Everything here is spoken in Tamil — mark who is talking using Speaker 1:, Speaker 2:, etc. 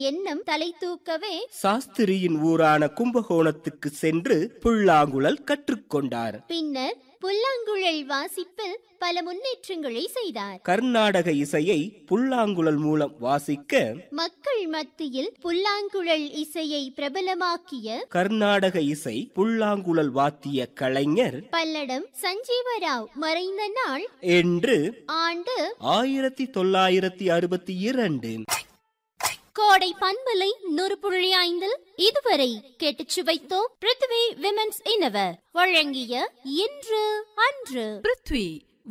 Speaker 1: எண்ணம் தலை தூக்கவே
Speaker 2: சாஸ்திரியின் ஊரான கும்பகோணத்துக்கு சென்று புல்லாங்குழல் கற்றுக்கொண்டார்
Speaker 1: பின்னர் புல்லாங்குழல் வாசிப்பில் பல முன்னேற்றங்களை செய்தார்
Speaker 2: கர்நாடக இசையை புல்லாங்குழல் மூலம் வாசிக்க
Speaker 1: மக்கள் மத்தியில் புல்லாங்குழல் இசையை பிரபலமாக்கிய
Speaker 2: கர்நாடக இசை புல்லாங்குழல் வாத்திய கலைஞர்
Speaker 1: பல்லடம் சஞ்சீவராவ் மறைந்த நாள்
Speaker 2: என்று
Speaker 1: ஆண்டு
Speaker 2: ஆயிரத்தி தொள்ளாயிரத்தி அறுபத்தி இரண்டு
Speaker 1: கோடை பண்பலை நூறு புள்ளி ஐந்தில் இதுவரை கேட்டுச் சுவைத்தோம் பிருத்வி விமென்ஸ் இனவர் வழங்கிய இன்று அன்று
Speaker 3: பிருத்வி